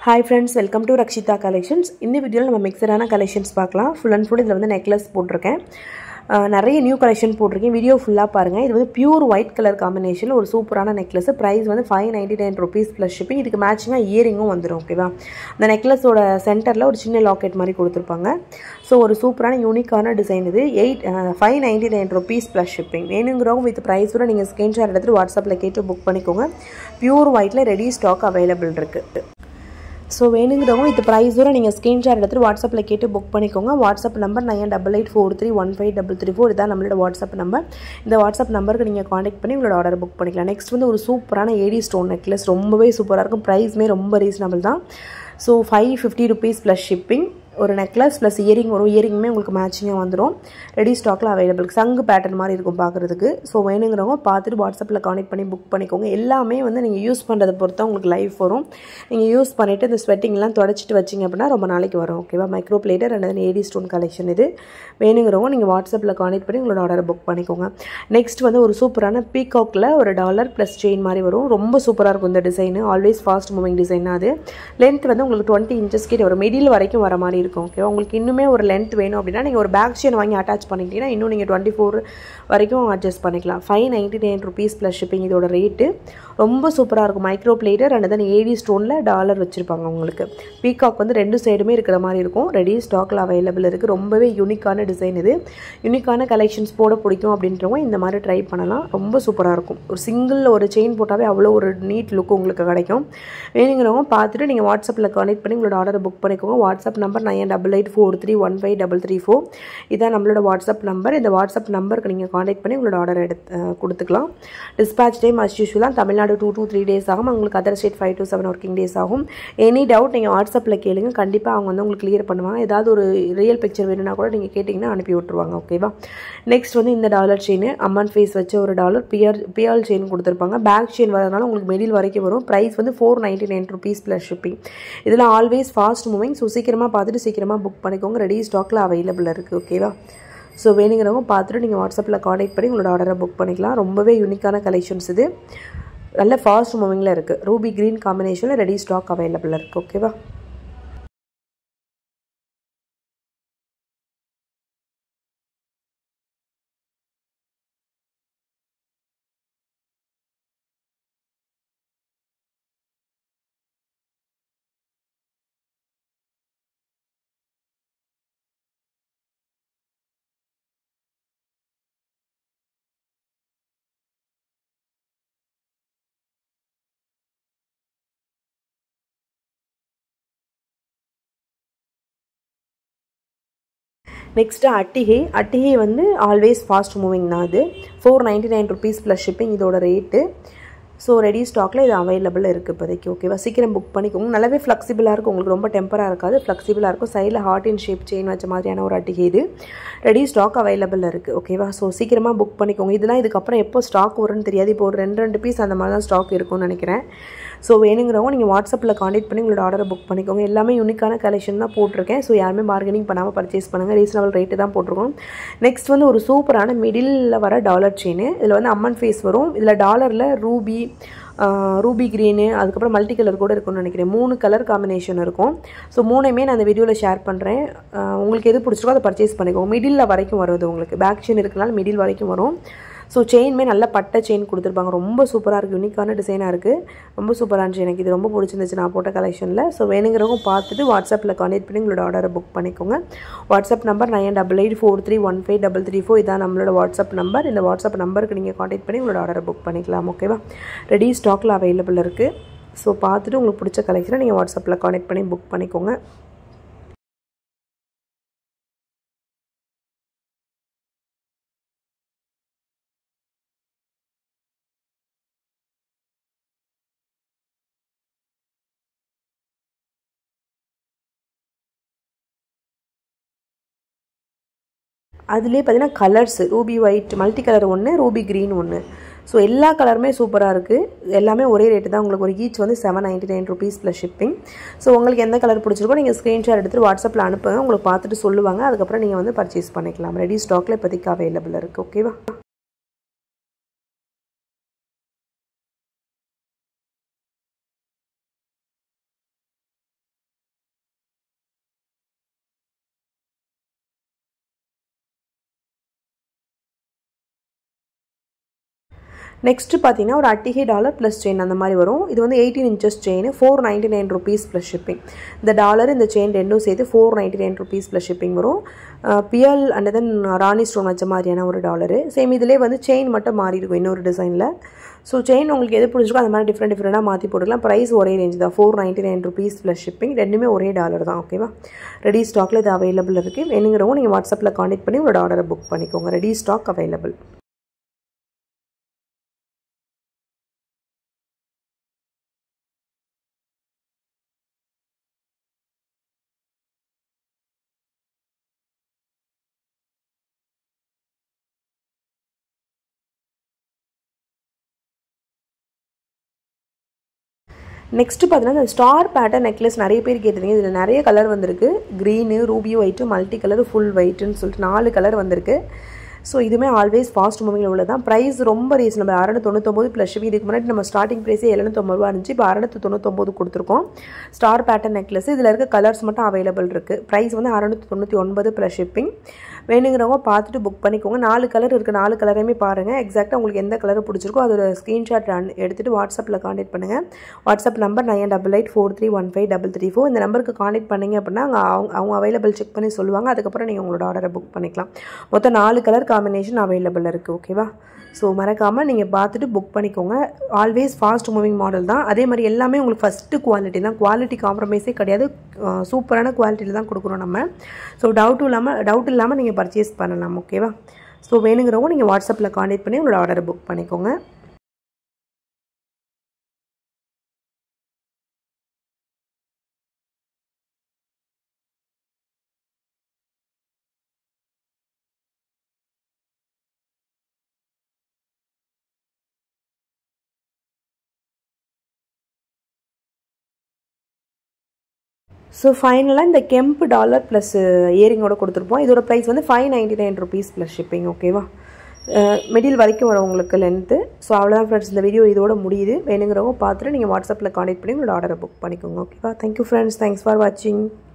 hi friends welcome to Rakshitha collections இந்த வீடியோவில் நம்ம மிக்சரான கலெக்ஷன்ஸ் பார்க்கலாம் ஃபுல் அண்ட் ஃபுல் இதில் வந்து நெக்லஸ் போட்டிருக்கேன் அஹ் நிறைய நியூ கலெக்ஷன் போட்டிருக்கேன் வீடியோ ஃபுல்லாக பாருங்கள் இது வந்து பியூர் ஒயிட் கலர் காம்பினேஷனில் ஒரு சூப்பரான நெக்லஸ் ப்ரைஸ் வந்து five ninety nine rupees plus shipping இதுக்கு மேட்சிங்காக இயரிங்கும் வந்துடும் ஓகேவா அந்த நெக்லஸோட சென்டரில் ஒரு சின்ன லாக்கெட் மாதிரி கொடுத்துருப்பாங்க ஸோ ஒரு சூப்பரான யூனிக்கான டிசைன் இது eight five ninety nine rupees plus shipping வேணுங்கிறவங்க வித் ப்ரைஸோட நீங்கள் ஸ்க்ரீன்ஷாட் எடுத்துகிட்டு வாட்ஸ்அப்பில் கேட்டு புக் பண்ணிக்கோங்க பியூர் ஒயிட்டில் ரெடி ஸ்டாக் அவைலபிள் இருக்குது ஸோ வேணுங்கிறவங்க வித் ப்ரைஸோட நீங்கள் ஸ்க்ரீன்ஷாட் எடுத்துகிட்டு வாட்ஸ்அப்பில் கேட்டு புக் பண்ணிக்கோங்க WhatsApp number nine double eight four three one five double three four இதான் நம்மளோட வாட்ஸ்அப் நம்பர் இந்த வாட்ஸ்அப் நம்பருக்கு நீங்கள் காண்டாக்ட் பண்ணி உங்களோட ஆர்டர் புக் பண்ணிக்கலாம் நெக்ஸ்ட் வந்து ஒரு சூப்பரான ஏடி ஸ்டோன் நெக்லஸ் ரொம்பவே சூப்பராக இருக்கும் ப்ரைஸுமே ரொம்ப ரீசனபிள் தான் so five fifty rupees plus shipping ஒரு நெக்லஸ் ப்ளஸ் இயரிங் வரும் இயரிங்குமே உங்களுக்கு மேட்சிங்காக வந்துடும் ரெடி ஸ்டாக்கில் அவைலபிள் சங்கு பேட்டர்ன் மாதிரி இருக்கும் பார்க்குறதுக்கு ஸோ வேணுங்கிறவங்க பார்த்துட்டு வாட்ஸ்அப்பில் கான்டெக்ட் பண்ணி புக் பண்ணிக்கோங்க எல்லாமே வந்து நீங்கள் யூஸ் பண்ணுறதை பொறுத்து உங்களுக்கு லைஃப் வரும் நீங்கள் யூஸ் பண்ணிவிட்டு இந்த ஸ்வெட்டிங்லாம் தொடச்சிட்டு வச்சிங்க அப்படின்னா ரொம்ப நாளைக்கு வரும் ஓகேவா micro plater and AD stone collection இது வேணுங்கிறவங்க நீங்கள் வாட்ஸ்அப்பில் கான்டெக்ட் பண்ணி உங்களோட ஆர்டரை புக் பண்ணிக்கோங்க நெக்ஸ்ட் வந்து ஒரு சூப்பரான பீகாக்கில் ஒரு டாலர் ப்ளஸ் செயின் மாதிரி வரும் ரொம்ப சூப்பராக இருக்கும் இந்த design always fast moving design தான் அது லென்த் வந்து உங்களுக்கு டுவெண்ட்டி இன்ச்சஸ் கிட்ட வரும் மிடில் வரைக்கும் வர மாதிரி இருக்கும் ஓகேவா உங்களுக்கு இன்னுமே ஒரு லென்த் வேணும் அப்படின்னா நீங்கள் ஒரு பேக் செயின் வாங்கி அட்டாச் பண்ணிட்டீங்கன்னா இன்னும் நீங்கள் டுவெண்ட்டி ஃபோர் வரைக்கும் அட்ஜஸ்ட் பண்ணிக்கலாம் five ninety nine rupees plus shipping இதோட ரேட்டு ரொம்ப சூப்பராக இருக்கும் micro plater and then AD ஸ்டோனில் டாலர் வச்சுருப்பாங்க உங்களுக்கு பீகாக் வந்து ரெண்டு சைடுமே இருக்கிற மாதிரி இருக்கும் ரெடி ஸ்டாக்கில் அவைலபிள் இருக்குது ரொம்பவே யூனிக்கான டிசைன் இது யூனிக்கான கலெக்ஷன்ஸ் போட பிடிக்கும் அப்படின்றவங்க இந்த மாதிரி ட்ரை பண்ணலாம் ரொம்ப சூப்பராக இருக்கும் ஒரு சிங்கிள் ஒரு செயின் போட்டாவே அவ்வளோ ஒரு நீட் லுக் உங்களுக்கு கிடைக்கும் வேணுங்கிறவங்க பார்த்துட்டு நீங்கள் வாட்ஸ்அப்பில் கான்டெக்ட் பண்ணி உங்களோட ஆர்டரை புக் பண்ணிக்கோங்க WhatsApp number nine double eight four three one five double three four இதான் நம்மளோட வாட்ஸ்அப் நம்பர் இந்த வாட்ஸ்அப் நம்பருக்கு நீங்கள் கான்டெக்ட் பண்ணி உங்களோட ஆர்டர் எடுத்து கொடுத்துக்கலாம் டிஸ்பேச் டைம் அஸ் யூஸ்வலாக Tamil Nadu two to three days ஆகும் உங்களுக்கு other state five to seven working days ஆகும் எனி டவுட் நீங்கள் வாட்ஸ்அப்பில் கேளுங்க கண்டிப்பாக அவங்க வந்து உங்களுக்கு கிளியர் பண்ணுவாங்க ஏதாவது ஒரு ரியல் பிக்சர் வேணும்னா கூட நீங்கள் கேட்டிங்கன்னா அனுப்பி விட்ருவாங்க ஓகேவா நெக்ஸ்ட் வந்து இந்த டாலர் செயின் அம்மன் ஃபேஸ் வச்ச ஒரு டாலர் பியர் பியர் செயின் கொடுத்துருப்பாங்க பேக் செயின் வரதுனால உங்களுக்கு மெடில் வரைக்கும் வரும் ப்ரைஸ் வந்து four ninety nine rupees plus shipping இதில் ஆல்வேஸ் ஃபாஸ்ட் மூவிங் ஸோ சீக்கிரமாக பார்த்துட்டு சீக்கிரமாக புக் பண்ணிக்கோங்க ரெடி ஸ்டாக்கில் அவைலபிள் இருக்குது ஓகேவா ஸோ வேணுங்கிறவங்க பார்த்துட்டு நீங்கள் வாட்ஸ்அப்பில் காண்டாக்ட் பண்ணி உங்களோட ஆர்டரை புக் பண்ணிக்கலாம் ரொம்பவே யூனிக்கான கலெக்ஷன்ஸ் இது நல்ல ஃபாஸ்ட் மூவிங்கில் இருக்குது ரூபி க்ரீன் காம்பினேஷனில் ரெடி ஸ்டாக் அவைலபிள் இருக்குது ஓகேவா நெக்ஸ்ட்டு அட்டிகை அட்டிகை வந்து ஆல்வேஸ் ஃபாஸ்ட் மூவிங் தான் அது four ninety nine rupees plus shipping இதோட ரேட்டு ஸோ ரெடி ஸ்டாக்கில் இது அவைலபிள் இருக்குது இப்போதைக்கு ஓகேவா சீக்கிரம் புக் பண்ணிக்கோங்க நல்லாவே ஃப்ளெக்சிபிளாக இருக்கும் உங்களுக்கு ரொம்ப டெம்பராக இருக்காது ஃப்ளெக்சிபிளாக இருக்கும் சைடில் ஹார்ட் இன் ஷேப் செயின் வச்ச மாதிரியான ஒரு அட்டிகை இது ரெடி ஸ்டாக் அவைலபிள் இருக்குது ஓகேவா ஸோ சீக்கிரமாக புக் பண்ணிக்கோங்க இதெல்லாம் இதுக்கப்புறம் எப்போ ஸ்டாக் வரும்னு தெரியாது இப்போ ஒரு ரெண்டு ரெண்டு பீஸ் அந்த மாதிரி தான் ஸ்டாக் இருக்கும்னு நினைக்கிறேன் ஸோ வேணுங்கிறவங்க நீங்கள் வாட்ஸ்அப்பில் காண்டாக்ட் பண்ணி உங்களோட ஆர்டரை புக் பண்ணிக்கோங்க எல்லாமே யூனிக்கான கலெக்ஷன் தான் போட்டிருக்கேன் ஸோ யாருமே பார்கனிங் பண்ணாமல் பர்ச்சேஸ் பண்ணுங்கள் ரீசனபிள் ரேட்டு தான் போட்டிருக்கோம் நெக்ஸ்ட் வந்து ஒரு சூப்பரான மிடில் வர டாலர் செயின் இதில் வந்து அம்மன் ஃபேஸ் வரும் இதில் டாலரில் ரூபி ரூபி க்ரீனு அதுக்கப்புறம் மல்டி கலர் கூட இருக்கும்னு நினைக்கிறேன் மூணு கலர் காம்பினேஷன் இருக்கும் ஸோ மூணையுமே நான் அந்த வீடியோவில் ஷேர் பண்ணுறேன் உங்களுக்கு எது பிடிச்சிருக்கோ அதை பர்ச்சேஸ் பண்ணிக்கோங்க மிடில் வரைக்கும் வருது உங்களுக்கு பேக் செயின் இருக்கனால மிடில் வரைக்கும் வரும் ஸோ செயின்மே நல்ல பட்டை செயின் கொடுத்துருப்பாங்க ரொம்ப சூப்பராக இருக்குது யூனிக்கான டிசைனாக இருக்குது ரொம்ப சூப்பராக இருந்துச்சு எனக்கு இது ரொம்ப பிடிச்சிருந்துச்சு நான் போட்ட கலெக்ஷனில் ஸோ வேணுங்கிறவங்க பார்த்துட்டு வாட்ஸ்அப்பில் கான்டெக்ட் பண்ணி உங்களோட ஆர்டரை புக் பண்ணிக்கோங்க WhatsApp number nine double eight four three one five double three four இதான் நம்மளோட வாட்ஸ்அப் நம்பர் இந்த வாட்ஸ்அப் நம்பருக்கு நீங்கள் கான்டெக்ட் பண்ணி உங்களோட ஆர்டரை புக் பண்ணிக்கலாம் ஓகேவா ரெடி ஸ்டாக்கில் அவைலபிள் இருக்குது ஸோ பார்த்துட்டு உங்களுக்கு பிடிச்ச கலெக்ஷனை நீங்கள் வாட்ஸ்அப்பில் கான்டெக்ட் பண்ணி புக் பண்ணிக்கோங்க அதுலேயே பார்த்தீங்கன்னா colours ruby white multi colour ஒன்று ரூபி க்ரீன் ஒன்று ஸோ எல்லா கலருமே சூப்பராக இருக்குது எல்லாமே ஒரே ரேட்டு தான் உங்களுக்கு ஒரு ஈச் வந்து seven ninety nine rupees plus shipping so உங்களுக்கு எந்த கலர் பிடிச்சிருக்கோ நீங்கள் ஸ்க்ரீன்ஷாட் எடுத்துகிட்டு வாட்ஸ்அப்பில் அனுப்புங்க உங்களுக்கு பார்த்துட்டு சொல்லுவாங்க அதுக்கப்புறம் நீங்கள் வந்து பர்ச்சேஸ் பண்ணிக்கலாம் ரெடி ஸ்டாக்கில் இப்போதைக்கு அவைலபிள் இருக்குது ஓகேவா நெக்ஸ்ட்டு பார்த்தீங்கன்னா ஒரு அட்டிகை டாலர் ப்ளஸ் செயின் அந்த மாதிரி வரும் இது வந்து eighteen inches chain four ninety nine rupees plus shipping இந்த டாலர் இந்த செயின் ரெண்டும் சேர்த்து four ninety nine rupees plus shipping வரும் பியல் அண்ட் தென் ராணி ஸ்டோன் வச்ச மாதிரியான ஒரு டாலரு சேம் இதிலே வந்து செயின் மட்டும் மாறி இருக்கும் இன்னொரு டிசைனில் ஸோ செயின் உங்களுக்கு எது பிடிச்சிருக்கோ அந்த மாதிரி டிஃப்ரெண்ட் டிஃப்ரெண்ட்டாக மாற்றி போட்டுக்கலாம் ப்ரைஸ் ஒரே ரேஞ்ச் தான் four ninety nine rupees plus shipping ரெண்டுமே ஒரே டாலர் தான் ஓகேவா ரெடி ஸ்டாக்கில் இது அவைலபிள் இருக்குது வேணுங்கிறவங்க நீங்கள் வாட்ஸ்அப்பில் காண்டாக்ட் பண்ணி உங்களோட ஆர்டரை புக் பண்ணிக்கோங்க ரெடி ஸ்டாக் அவைலபிள் நெக்ஸ்ட்டு பார்த்தீங்கன்னா இந்த ஸ்டார் பேட்டர்ன் நெக்லஸ் நிறைய பேர் கேட்டிருந்தீங்க இதில் நிறைய கலர் வந்திருக்கு green ruby white multi colour full ஒயிட்டுன்னு சொல்லிட்டு நாலு கலர் வந்திருக்கு ஸோ இதுவுமே ஆல்வேஸ் ஃபாஸ்ட் மூவிங்கில் உள்ளது தான் ப்ரைஸ் ரொம்ப ரீசனபிள் அறநூற்றி தொண்ணூத்தொம்பது ப்ளஸ் இதுக்கு முன்னாடி நம்ம ஸ்டார்டிங் ப்ரைஸே எழுநூத்தொம்பது ரூபா இருந்துச்சு இப்போ அறநூற்றி தொண்ணூத்தொம்பது கொடுத்துருக்கோம் ஸ்டார் பேட்டர்ன் நெக்லஸ் இதில் இருக்க கலர்ஸ் மட்டும் அவைலபிள் இருக்குது ப்ரைஸ் வந்து அறநூற்றி தொண்ணூற்றி ஒன்பது ப்ளஸ் ஷிப்பிங் வேணுங்கிறவங்க பார்த்துட்டு புக் பண்ணிக்கோங்க நாலு கலர் இருக்குது நாலு கலரையுமே பாருங்கள் எக்ஸாக்டாக உங்களுக்கு எந்த கலர் பிடிச்சிருக்கோ அதோட ஸ்க்ரீன்ஷாட் எடுத்துகிட்டு வாட்ஸ்அப்பில் காண்டாக்ட் பண்ணுங்கள் WhatsApp number nine double eight four three one five double three four இந்த நம்பருக்கு காண்டாக்ட் பண்ணிங்க அப்படின்னா அங்கே அவங்க அவங்க அவைலபிள் செக் பண்ணி சொல்லுவாங்க அதுக்கப்புறம் நீங்கள் உங்களோட ஆர்டரை புக் பண்ணிக்கலாம் மொத்தம் நாலு கலர் காம்பினேஷன் அவைலபிள் இருக்குது ஓகேவா ஸோ மறக்காமல் நீங்கள் பார்த்துட்டு புக் பண்ணிக்கோங்க ஆல்வேஸ் ஃபாஸ்ட் மூவிங் மாடல் தான் அதே மாதிரி எல்லாமே உங்களுக்கு ஃபஸ்ட்டு குவாலிட்டி தான் குவாலிட்டி காம்ப்ரமைஸே கிடையாது சூப்பரான குவாலிட்டியில் தான் கொடுக்குறோம் நம்ம ஸோ டவுட்டும் இல்லாமல் டவுட் இல்லாமல் நீங்கள் பர்ச்சேஸ் பண்ணலாம் ஓகேவா ஸோ வேணுங்கிறவங்க நீங்கள் வாட்ஸ்அப்பில் காண்டாக்ட் பண்ணி உங்களோட ஆர்டரை புக் பண்ணிக்கோங்க ஸோ ஃபைனலாக இந்த கெம்ப் டாலர் ப்ளஸ் இயரிங்கோட கொடுத்துருப்போம் இதோட ப்ரைஸ் வந்து five ninety nine rupees plus shipping ஓகேவா மிடில் வரைக்கும் வரும் உங்களுக்கு லென்த்து ஸோ அவ்வளோதான் ஃப்ரெண்ட்ஸ் இந்த வீடியோ இதோட முடியுது வேணுங்கிறவங்க பார்த்துட்டு நீங்கள் வாட்ஸ்அப்பில் காண்டாக்ட் பண்ணி உங்களோட ஆர்டரை புக் பண்ணிக்கோங்க ஓகேவா தேங்க்யூ ஃப்ரெண்ட்ஸ் தேங்க்ஸ் ஃபார் வாட்சிங்